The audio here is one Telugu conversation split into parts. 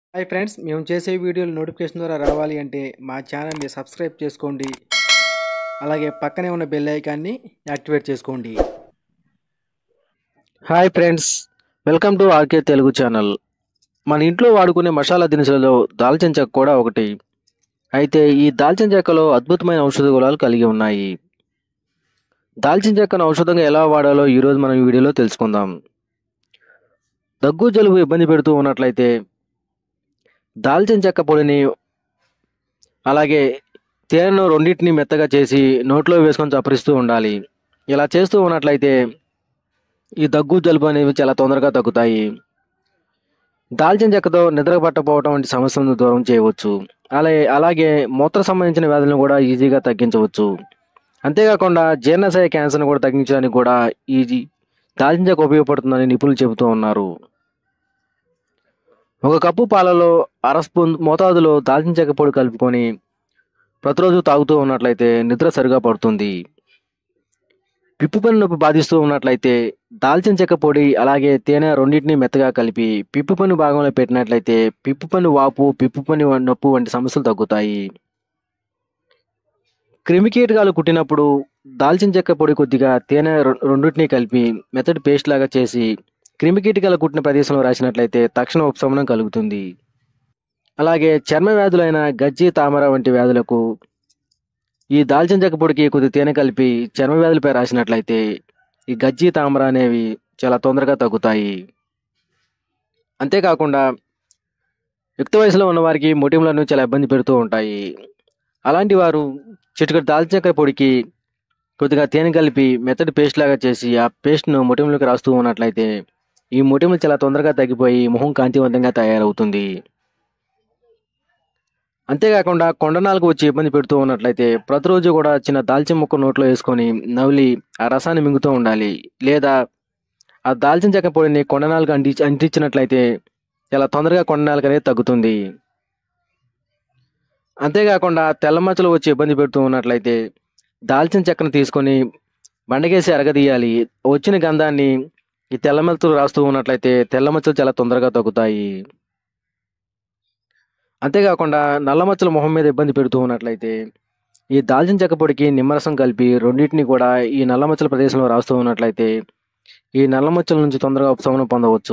హాయ్ ఫ్రెండ్స్ మేము చేసే వీడియోలు నోటిఫికేషన్ ద్వారా రావాలి అంటే మా ఛానల్ని సబ్స్క్రైబ్ చేసుకోండి అలాగే పక్కనే ఉన్న బెల్ ఐకాన్ని యాక్టివేట్ చేసుకోండి hi friends welcome to RK Telugu channel మన ఇంట్లో వాడుకునే మసాలా దినుసులలో దాల్చిన చెక్క కూడా ఒకటి అయితే ఈ దాల్చిన చెక్కలో అద్భుతమైన ఔషధ గుణాలు కలిగి ఉన్నాయి దాల్చిన చెక్కను ఔషధంగా ఎలా వాడాలో ఈరోజు మనం ఈ వీడియోలో తెలుసుకుందాం దగ్గు జలుబు ఇబ్బంది పెడుతూ ఉన్నట్లయితే దాల్చిన చెక్క పొడిని అలాగే తేనెను రెండింటిని మెత్తగా చేసి నోట్లో వేసుకొని చప్పరిస్తూ ఉండాలి ఇలా చేస్తూ ఉన్నట్లయితే ఈ దగ్గు జలుబు అనేవి చాలా తొందరగా తగ్గుతాయి దాల్చిన చెక్కతో నిద్ర పట్టకపోవడం వంటి సమస్యలను దూరం చేయవచ్చు అలాగే అలాగే మూత్ర సంబంధించిన వ్యాధులను కూడా ఈజీగా తగ్గించవచ్చు అంతేకాకుండా జీర్ణశయ క్యాన్సర్ను కూడా తగ్గించడానికి కూడా ఈ దాల్చిన చెక్క ఉపయోగపడుతుందని నిపుణులు చెబుతూ ఉన్నారు ఒక కప్పు పాలలో అర స్పూన్ మోతాదులో దాల్చిన చెక్క పొడి కలుపుకొని ప్రతిరోజు తాగుతూ ఉన్నట్లయితే నిద్ర సరిగా పడుతుంది పిప్పు పని నొప్పి బాధిస్తూ ఉన్నట్లయితే దాల్చిన చెక్క పొడి అలాగే తేనె రెండింటిని మెత్తగా కలిపి పిప్పు పని భాగంలో పెట్టినట్లయితే పిప్పు పని వాపు పిప్పు పని నొప్పి వంటి సమస్యలు తగ్గుతాయి క్రిమికీటకాలు కుట్టినప్పుడు దాల్చిన చెక్క పొడి కొద్దిగా తేనె రెం- రెండింటిని కలిపి మెత్తటి పేస్ట్ లాగా చేసి క్రిమికీటకాలు కుట్టిన ప్రదేశంలో రాసినట్లయితే తక్షణ ఉపశమనం కలుగుతుంది అలాగే చర్మ వ్యాధులైన గజ్జి తామర వంటి వ్యాధులకు ఈ దాల్చిన చెక్క పొడికి కొద్ది తేనె కలిపి చర్మ వ్యాధులపై రాసినట్లయితే ఈ గజ్జి తామర అనేవి చాలా తొందరగా తగ్గుతాయి అంతేకాకుండా యుక్త వయసులో ఉన్న వారికి మొటిమలను చాలా ఇబ్బంది పెడుతూ ఉంటాయి అలాంటి వారు చిటికటి దాల్చిన చెక్క పొడికి కొద్దిగా తేనె కలిపి మెత్తటి పేస్ట్ లాగా చేసి ఆ పేస్ట్ను మొటిమలకు రాస్తూ ఉన్నట్లయితే ఈ మొటిమలు చాలా తొందరగా తగ్గిపోయి మొహం కాంతివంతంగా తయారవుతుంది అంతేకాకుండా కొండనాలకు వచ్చి ఇబ్బంది పెడుతూ ఉన్నట్లయితే ప్రతిరోజు కూడా చిన్న దాల్చిన ముక్క నోట్లో వేసుకొని నవ్లి ఆ రసాన్ని మింగుతూ ఉండాలి లేదా ఆ దాల్చిన చెక్క పొడిని కొండనాలకు అంటి అంటించినట్లయితే చాలా తొందరగా కొండనాలకు అనేది తగ్గుతుంది అంతేకాకుండా తెల్ల మచ్చలు వచ్చి ఇబ్బంది పెడుతూ ఉన్నట్లయితే దాల్చిన చెక్కను తీసుకొని బండకేసి అరగదీయాలి వచ్చిన గంధాన్ని ఈ తెల్ల మచ్చలు రాస్తూ ఉన్నట్లయితే తెల్ల మచ్చలు చాలా తొందరగా తగ్గుతాయి అంతేకాకుండా నల్ల మచ్చలు మొహం మీద ఇబ్బంది పెడుతూ ఉన్నట్లయితే ఈ దాల్చిన చెక్క పొడికి నిమ్మరసం కలిపి రెండింటిని కూడా ఈ నల్ల మచ్చల ప్రదేశంలో రాస్తూ ఉన్నట్లయితే ఈ నల్ల మచ్చల నుంచి తొందరగా ఉపశమనం పొందవచ్చు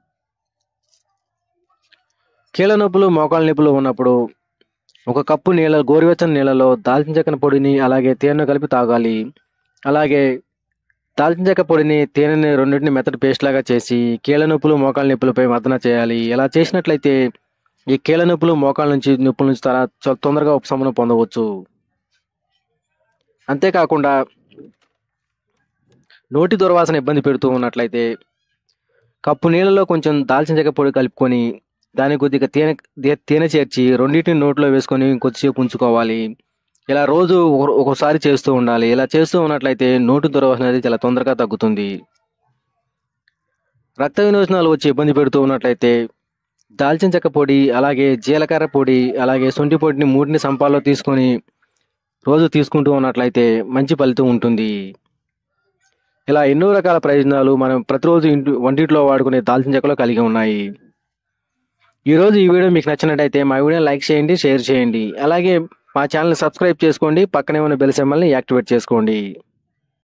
కీళ్ళ నొప్పులు మోకాళ్ళ నొప్పులు ఉన్నప్పుడు ఒక కప్పు నీళ్ళ గోరువెచ్చని నీళ్ళలో దాల్చిన చెక్కన పొడిని అలాగే తేనె కలిపి తాగాలి అలాగే దాల్చిన చెక్క పొడిని తేనెని రెండింటిని మెత్తటి పేస్ట్ లాగా చేసి కీళ్ళ నొప్పులు మోకాళ్ళ నొప్పులపై మర్దన చేయాలి ఇలా చేసినట్లయితే ఈ కీళ్ళ నొప్పులు మోకాళ్ళ నుంచి నొప్పుల నుంచి చాలా చాలా తొందరగా ఉపశమనం పొందవచ్చు అంతేకాకుండా నోటి దుర్వాసన ఇబ్బంది పెడుతూ ఉన్నట్లయితే కప్పు నీళ్ళలో కొంచెం దాల్చిన చెక్క పొడి కలుపుకొని దానికి కొద్దిగా తేనె దే- తేనె చేర్చి రెండింటిని నోట్లో వేసుకొని కొద్దిసేపు ఉంచుకోవాలి ఇలా రోజు ఒక- ఒకసారి చేస్తూ ఉండాలి ఇలా చేస్తూ ఉన్నట్లయితే నోటి దుర్వాసన అనేది చాలా తొందరగా తగ్గుతుంది రక్త వినోచనాలు వచ్చి ఇబ్బంది పెడుతూ ఉన్నట్లయితే దాల్చిన చెక్క పొడి అలాగే జీలకర్ర పొడి అలాగే శొంఠి పొడిని మూడిని సంపాల్లో తీసుకొని రోజు తీసుకుంటూ ఉన్నట్లయితే మంచి ఫలితం ఉంటుంది ఇలా ఎన్నో రకాల ప్రయోజనాలు మనం ప్రతిరోజు ఇంటి వంటింట్లో వాడుకునే దాల్చిన చెక్కలో కలిగి ఉన్నాయి ఈ రోజు ఈ వీడియో మీకు నచ్చినట్టయితే మా వీడియో లైక్ చేయండి షేర్ చేయండి అలాగే మా ఛానల్ సబ్స్క్రైబ్ చేసుకోండి పక్కనే ఉన్న బెల్ సింబల్ని యాక్టివేట్ చేసుకోండి